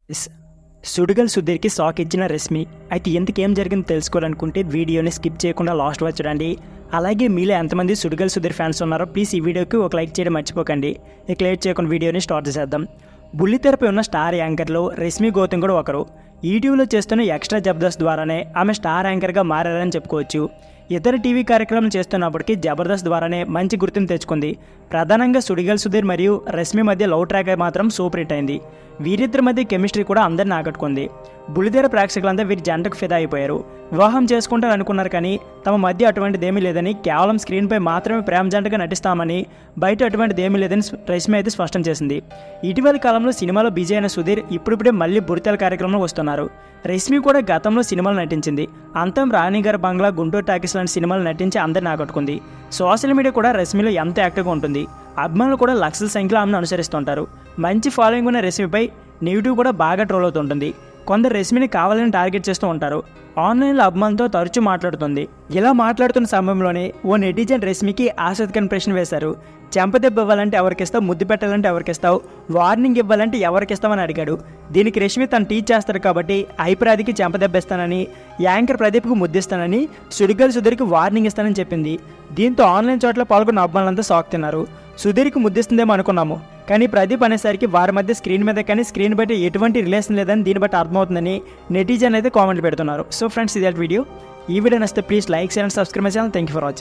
Yes. సుడిగల్ సుధీర్కి shock ఇచ్చిన రష్మి అయితే ఎందుకేం జరిగిందో తెలుసుకోవాలనుకుంటే వీడియోని స్కిప్ చేయకుండా లాస్ట్ వరకు చూడండి అలాగే మీలో ఎంతమంది సుడిగల్ సుధీర్ ఫ్యాన్స్ ఉన్నారో ప్లీజ్ ఈ వీడియోకి ఒక లైక్ చేయడం మర్చిపోకండి ఇక లేట్ చేయకుండా వీడియోని స్టార్ట్ చేసేద్దాం బుల్లితెరపై ఉన్న స్టార్ యాంకర్లో రష్మి గౌతమ్ కూడా ఒకరు ఈటీవీలో చేస్తున్న ఎక్స్ట్రా జబర్దస్త్ ద్వారానే ఆమె స్టార్ యాంకర్గా మారారని చెప్పుకోవచ్చు ఇతర టీవీ కార్యక్రమాలు చేస్తున్నప్పటికీ జబర్దస్త్ ద్వారానే మంచి గుర్తింపు తెచ్చుకుంది ప్రధానంగా సుడిగల్ సుధీర్ మరియు రష్మి మధ్య లవ్ ట్రాక్ మాత్రం సూపర్ హిట్ అయింది వీరిద్దరి మధ్య కెమిస్ట్రీ కూడా అందరిని ఆకట్టుకుంది బుల్లితెర ప్రేక్షకులంతా వీరి జంటకు ఫిదా అయిపోయారు వివాహం చేసుకుంటారు అనుకున్నారు కానీ తమ మధ్య అటువంటిదేమీ లేదని కేవలం స్క్రీన్పై మాత్రమే ప్రేమ జంటగా నటిస్తామని బయట అటువంటిదేమీ లేదని రష్మి అయితే స్పష్టం చేసింది ఇటీవల కాలంలో సినిమాలో బిజీ అయిన సుధీర్ ఇప్పుడిప్పుడే మళ్ళీ బురితెల కార్యక్రమంలో వస్తున్నారు రష్మి కూడా గతంలో సినిమాలు నటించింది అంతం రాణిగారి బంగ్లా గుంటూరు టాకీస్ లాంటి సినిమాలు నటించి అందరిని ఆకట్టుకుంది సోషల్ మీడియా కూడా రష్మిలో ఎంత యాక్టివ్గా ఉంటుంది అభిమానులు కూడా లక్షల సంఖ్యలో ఆమెను అనుసరిస్తుంటారు మంచి ఫాలోయింగ్ ఉన్న రెసిపీపై నెగిటివ్ కూడా బాగా ట్రోల్ అవుతుంటుంది కొందరు రెసిపీని కావాలని టార్గెట్ చేస్తూ ఉంటారు ఆన్లైన్లో అభిమానులతో తరచూ మాట్లాడుతుంది ఇలా మాట్లాడుతున్న సమయంలోనే ఓ నెటిజన్ రెసిపీకి ఆసక్తికరణ ప్రశ్న వేశారు చెంపదెబ్బ ఇవ్వాలంటే ఎవరికిస్తావు ముద్దు పెట్టాలంటే ఎవరికిస్తావు వార్నింగ్ ఇవ్వాలంటే ఎవరికిస్తామని అడిగాడు దీనికి రష్మి తను టీచ్ చేస్తాడు కాబట్టి ఐప్రాదికి చెంపదెబ్బ ఇస్తానని యాంకర్ ప్రదీప్కు ముద్దిస్తానని సుడిగల్ సుధీర్కి వార్నింగ్ ఇస్తానని చెప్పింది దీంతో ఆన్లైన్ చోట్ల పాల్గొన్న అభిమానులంతా షాక్ తిన్నారు సుధీర్కి ముద్దిస్తుందేమో అనుకున్నాము కానీ ప్రదీప్ అనేసరికి వారి మధ్య స్క్రీన్ మీద కానీ స్క్రీన్ బట్టి ఎటువంటి రిలేషన్ లేదని దీన్ని బట్టి అర్థమవుతుందని నెటిజన్ అయితే కామెంట్లు పెడుతున్నారు సో ఫ్రెండ్స్ ఇదే వీడియో ఈ వీడియో నచ్చితే please like and subscribe channel thank you for watching